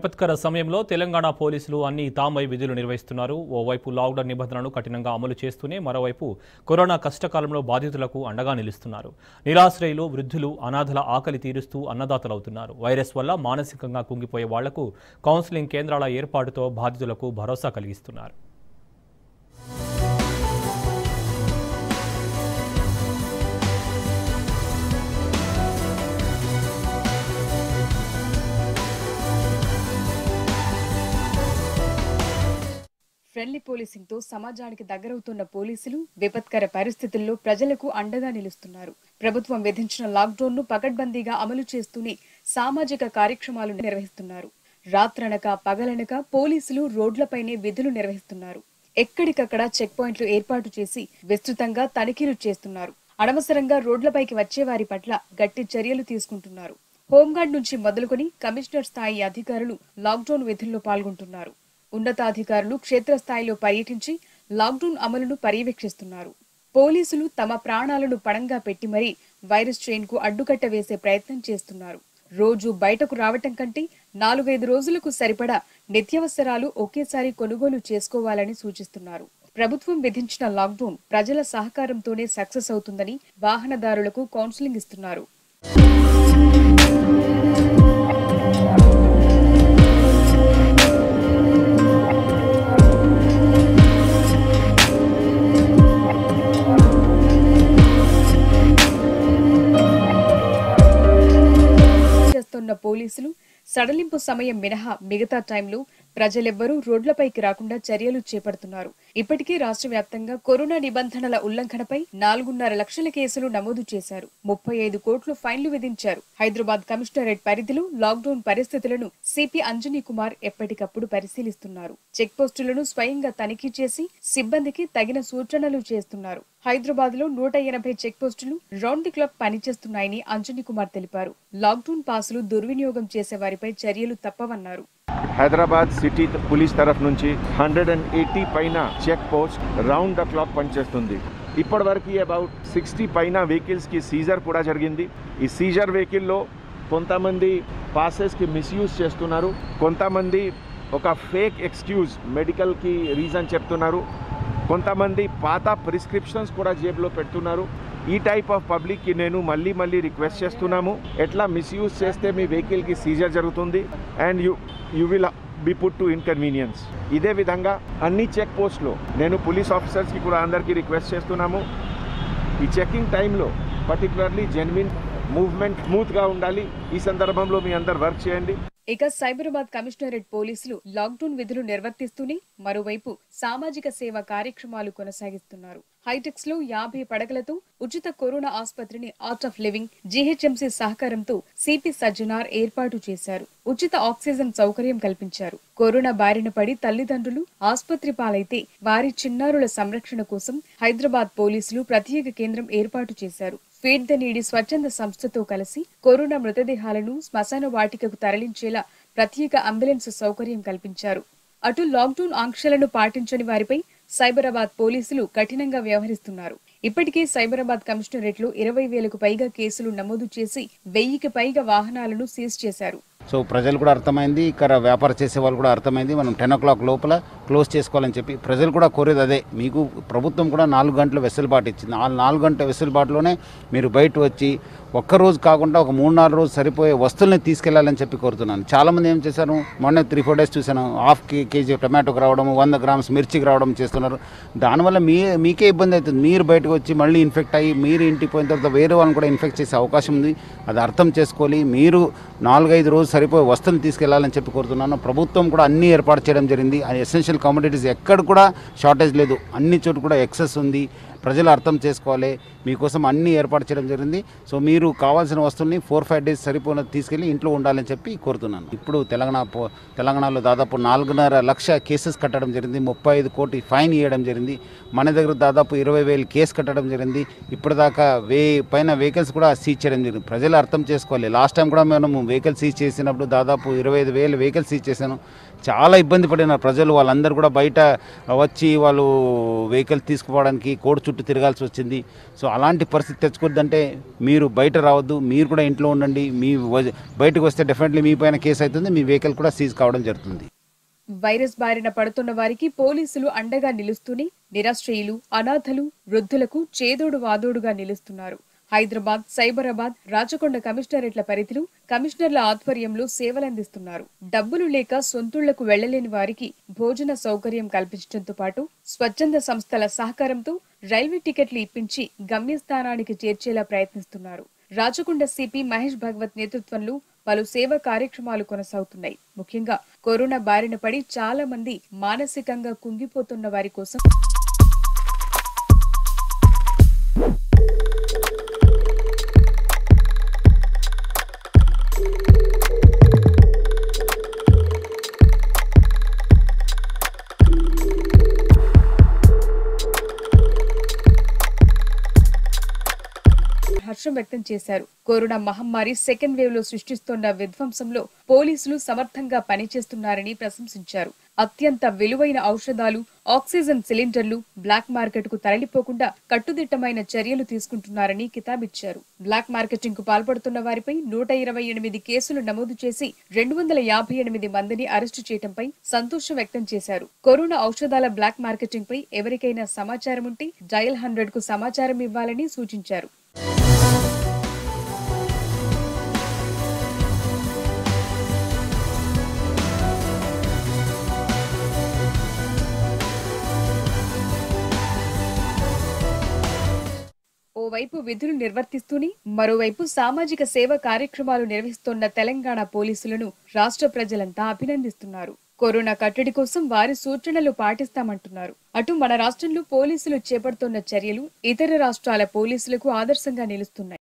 విపత్కర సమయంలో తెలంగాణ పోలీసులు అన్ని తామై విధులు నిర్వహిస్తున్నారు ఓవైపు లాక్డౌన్ నిబంధనలను కఠినంగా అమలు చేస్తూనే మరోవైపు కరోనా కష్టకాలంలో బాధితులకు అండగా నిలుస్తున్నారు నిరాశ్రయులు వృద్ధులు అనాథల ఆకలి తీరుస్తూ అన్నదాతలవుతున్నారు వైరస్ వల్ల మానసికంగా కుంగిపోయే వాళ్లకు కౌన్సిలింగ్ కేంద్రాల ఏర్పాటుతో బాధితులకు భరోసా కలిగిస్తున్నారు ఫ్రెండ్లీ పోలీసింగ్ తో సమాజానికి దగ్గరవుతున్న పోలీసులు విపత్కర పరిస్థితుల్లో ప్రజలకు అండగా నిలుస్తున్నారు ప్రభుత్వం విధించిన లాక్డౌన్ ను పకడ్బందీగా అమలు చేస్తూనే సామాజిక కార్యక్రమాలు నిర్వహిస్తున్నారు రాత్రనక పగలనక పోలీసులు రోడ్లపైనే విధులు నిర్వహిస్తున్నారు ఎక్కడికక్కడ చెక్ పాయింట్లు ఏర్పాటు చేసి విస్తృతంగా తనిఖీలు చేస్తున్నారు అనవసరంగా రోడ్లపైకి వచ్చే వారి పట్ల గట్టి చర్యలు తీసుకుంటున్నారు హోంగార్డ్ నుంచి మొదలుకొని కమిషనర్ స్థాయి అధికారులు లాక్డౌన్ విధుల్లో పాల్గొంటున్నారు ఉన్నతాధికారులు క్షేత్రస్థాయిలో పర్యటించి లాక్డౌన్ అమలును పర్యవేక్షిస్తున్నారు పోలీసులు తమ ప్రాణాలను పణంగా పెట్టి మరీ వైరస్ స్ట్రెయిన్ కు అడ్డుకట్ట వేసే ప్రయత్నం చేస్తున్నారు రోజు బయటకు రావటం కంటే నాలుగైదు రోజులకు సరిపడా నిత్యావసరాలు ఒకేసారి కొనుగోలు చేసుకోవాలని సూచిస్తున్నారు ప్రభుత్వం విధించిన లాక్డౌన్ ప్రజల సహకారంతోనే సక్సెస్ అవుతుందని వాహనదారులకు కౌన్సిలింగ్ ఇస్తున్నారు చేస్తున్న పోలీసులు సడలింపు సమయం మినహా మిగతా టైంలో ప్రజలెవ్వరూ రోడ్లపైకి రాకుండా చర్యలు చేపడుతున్నారు ఇప్పటికే రాష్ట్ర వ్యాప్తంగా కరోనా నిబంధనల ఉల్లంఘనపై నాలుగున్నర లక్షల కేసులు నమోదు చేశారు ముప్పై ఐదు కోట్లు ఫైన్లు విధించారు హైదరాబాద్ కమిషనరేట్ పరిధిలో లాక్డౌన్ పరిస్థితులను సిపి అంజనీ కుమార్ ఎప్పటికప్పుడు పరిశీలిస్తున్నారు చెక్ పోస్టులను స్వయంగా తనిఖీ చేసి సిబ్బందికి తగిన సూచనలు చేస్తున్నారు హైదరాబాద్ లో నూట ఎనభై చెక్ పోస్టులు రౌండ్ ది క్లాక్ పనిచేస్తున్నాయని అంజనీ కుమార్ తెలిపారు లాక్డౌన్ పాసులు దుర్వినియోగం చేసే వారిపై చర్యలు తప్పవన్నారు హైదరాబాద్ సిటీ పోలీస్ తరఫు నుంచి హండ్రెడ్ అండ్ ఎయిటీ పైన check post round the clock పనిచేస్తుంది ఇప్పటి వరకు అబౌట్ సిక్స్టీ పైన వెహికల్స్కి సీజర్ కూడా జరిగింది ఈ సీజర్ వెహికల్లో కొంతమంది పాసెస్కి మిస్యూజ్ చేస్తున్నారు కొంతమంది ఒక ఫేక్ ఎక్స్క్యూజ్ మెడికల్కి రీజన్ చెప్తున్నారు కొంతమంది పాత ప్రిస్క్రిప్షన్స్ కూడా జేబులో పెడుతున్నారు ఈ టైప్ ఆఫ్ పబ్లిక్కి నేను మళ్ళీ మళ్ళీ రిక్వెస్ట్ చేస్తున్నాము ఎట్లా మిస్యూజ్ చేస్తే మీ వెహికల్కి సీజర్ జరుగుతుంది and you you will be put to inconvenience ఇదే విధంగా అన్ని చెక్ పోస్ట్లో నేను పోలీస్ ఆఫీసర్స్కి కూడా అందరికీ రిక్వెస్ట్ చేస్తున్నాము ఈ చెకింగ్ టైంలో పర్టికులర్లీ జెన్విన్ మూవ్మెంట్ స్మూత్గా ఉండాలి ఈ సందర్భంలో మీ అందరు వర్క్ చేయండి ఇక సైబరాబాద్ కమిషనరేట్ పోలీసులు లాక్డౌన్ విధులు నిర్వర్తిస్తూనే మరోవైపు సామాజిక సేవ కార్యక్రమాలు కొనసాగిస్తున్నారు హైటెక్స్ లో యాభై పడకలతో ఉచిత కరోనా ఆసుపత్రిని ఆర్ట్ ఆఫ్ లివింగ్ జీహెచ్ఎంసీ సహకారంతో సిపి సజ్జనార్ ఏర్పాటు చేశారు ఉచిత ఆక్సిజన్ సౌకర్యం కల్పించారు కరోనా బారిన పడి తల్లిదండ్రులు ఆసుపత్రి పాలైతే వారి చిన్నారుల సంరక్షణ కోసం హైదరాబాద్ పోలీసులు ప్రత్యేక కేంద్రం ఏర్పాటు చేశారు ఫీడ్ ద నీడి స్వచ్ఛంద సంస్థతో కలిసి కరోనా మృతదేహాలను శ్మశాన వాటికకు తరలించేలా ప్రత్యేక అంబులెన్స్ సౌకర్యం కల్పించారు అటు లాక్డౌన్ ఆంక్షలను పాటించని వారిపై సైబరాబాద్ పోలీసులు కఠినంగా వ్యవహరిస్తున్నారు ఇప్పటికే సైబరాబాద్ కమిషనరేట్లో ఇరవై వేలకు పైగా కేసులు నమోదు చేసి వెయ్యికి పైగా వాహనాలను సీజ్ చేశారు సో ప్రజలు కూడా అర్థమైంది ఇక్కడ వ్యాపారం చేసే వాళ్ళు కూడా అర్థమైంది మనం టెన్ ఓ క్లాక్ లోపల క్లోజ్ చేసుకోవాలని చెప్పి ప్రజలు కూడా కోరేది అదే మీకు ప్రభుత్వం కూడా నాలుగు గంటల వెసులుబాటు ఇచ్చింది ఆ నాలుగు గంటల వెసులుబాటులోనే మీరు బయట వచ్చి ఒక్కరోజు కాకుండా ఒక మూడు నాలుగు రోజు సరిపోయే వస్తువుల్ని తీసుకెళ్లాలని చెప్పి కోరుతున్నాను చాలామంది ఏం చేశారు మొన్న త్రీ ఫోర్ డేస్ చూశాను హాఫ్ కే కేజీ టొమాటోకి రావడం వంద గ్రామ్స్ మిర్చికి రావడం చేస్తున్నారు దానివల్ల మీ మీకే ఇబ్బంది అవుతుంది మీరు బయటకు వచ్చి మళ్ళీ ఇన్ఫెక్ట్ అయ్యి మీరు ఇంటికి పోయిన తర్వాత వేరే వాళ్ళని కూడా ఇన్ఫెక్ట్ చేసే అవకాశం ఉంది అది అర్థం చేసుకోవాలి మీరు నాలుగైదు రోజులు సరిపోయే వస్తువులు తీసుకెళ్లాలని చెప్పి కోరుతున్నాను ప్రభుత్వం కూడా అన్ని ఏర్పాటు చేయడం జరిగింది ఎసెన్షియల్ కమోడిటీస్ ఎక్కడ కూడా షార్టేజ్ లేదు అన్ని చోట్ల కూడా ఎక్సెస్ ఉంది ప్రజలు అర్థం చేసుకోవాలి మీకోసం అన్ని ఏర్పాటు చేయడం జరిగింది సో మీరు కావాల్సిన వస్తువుల్ని ఫోర్ ఫైవ్ డేస్ సరిపోయిన తీసుకెళ్ళి ఇంట్లో ఉండాలని చెప్పి కోరుతున్నాను ఇప్పుడు తెలంగాణ పో- తెలంగాణలో దాదాపు నాలుగున్నర లక్ష కేసెస్ కట్టడం జరిగింది ముప్పై ఐదు కోటి ఫైన్ ఇవ్వడం జరిగింది మన దగ్గర దాదాపు ఇరవై వేలు కేసు కట్టడం జరిగింది ఇప్పటిదాకా వే పైన వెహికల్స్ కూడా సీజ్ చేయడం జరిగింది ప్రజలు అర్థం చేసుకోవాలి లాస్ట్ టైం కూడా మనం వెహికల్ సీజ్ చేసినప్పుడు దాదాపు ఇరవై ఐదు వేలు వెహికల్ సీజ్ చేశాను చాలా ఇబ్బంది పడిన ప్రజలు వాళ్ళందరూ కూడా బయట వచ్చి వాళ్ళు వెహికల్ తీసుకుపోవడానికి కోడ్ చుట్టూ చుట్టూ తిరగాల్సి వచ్చింది సో అలాంటి పరిస్థితి తెచ్చుకోవద్దంటే మీరు బయట రావద్దు మీరు కూడా ఇంట్లో ఉండండి మీ వ- బయటకు వస్తే డెఫినెట్లీ మీ పైన కేసు అవుతుంది మీ వెహికల్ కూడా సీజ్ కావడం జరుగుతుంది వైరస్ బారిన పడుతున్న వారికి పోలీసులు అండగా నిలుస్తూనే నిరాశ్రయులు అనాథలు వృద్ధులకు చేదోడు వాదోడుగా నిలుస్తున్నారు హైదరాబాద్ సైబరాబాద్ రాచకొండ కమిషనరేట్ల పరిధిలో కమిషనర్ల ఆధ్వర్యంలో సేవలందిస్తున్నారు డబ్బులు లేక సొంతూళ్లకు వెళ్లలేని వారికి భోజన సౌకర్యం కల్పించడంతో పాటు స్వచ్ఛంద సంస్థల సహకారంతో రైల్వే టికెట్లు ఇప్పించి గమ్యస్థానానికి చేర్చేలా ప్రయత్నిస్తున్నారు రాచకొండ సిపి మహేష్ భగవత్ నేతృత్వంలో పలు సేవా కార్యక్రమాలు కొనసాగుతున్నాయి ముఖ్యంగా కరోనా బారిన పడి చాలా మంది మానసికంగా కుంగిపోతున్న వారి కోసం హర్షం వ్యక్తం చేశారు కరోనా మహమ్మారి సెకండ్ వేవ్ లో సృష్టిస్తున్న విధ్వంసంలో పోలీసులు సమర్థంగా పనిచేస్తున్నారని ప్రశంసించారు అత్యంత విలువైన ఔషధాలు ఆక్సిజన్ సిలిండర్లు బ్లాక్ మార్కెట్ కు తరలిపోకుండా కట్టుదిట్టమైన చర్యలు తీసుకుంటున్నారని కితాబిచ్చారు బ్లాక్ మార్కెటింగ్ కు పాల్పడుతున్న వారిపై నూట ఇరవై ఎనిమిది కేసులు నమోదు చేసి రెండు వందల యాభై ఎనిమిది మందిని అరెస్టు చేయడంపై సంతోషం వ్యక్తం చేశారు కరోనా ఔషధాల బ్లాక్ మార్కెటింగ్ పై ఎవరికైనా సమాచారం ఉంటే డయల్ హండ్రెడ్ కు సమాచారం ఇవ్వాలని సూచించారు ఓవైపు విధులు నిర్వర్తిస్తూనే మరోవైపు సామాజిక సేవ కార్యక్రమాలు నిర్వహిస్తోన్న తెలంగాణ పోలీసులను రాష్ట్ర ప్రజలంతా అభినందిస్తున్నారు కరోనా కట్టడి కోసం వారి సూచనలు పాటిస్తామంటున్నారు అటు మన రాష్ట్రంలో పోలీసులు చేపడుతున్న చర్యలు ఇతర రాష్ట్రాల పోలీసులకు ఆదర్శంగా నిలుస్తున్నాయి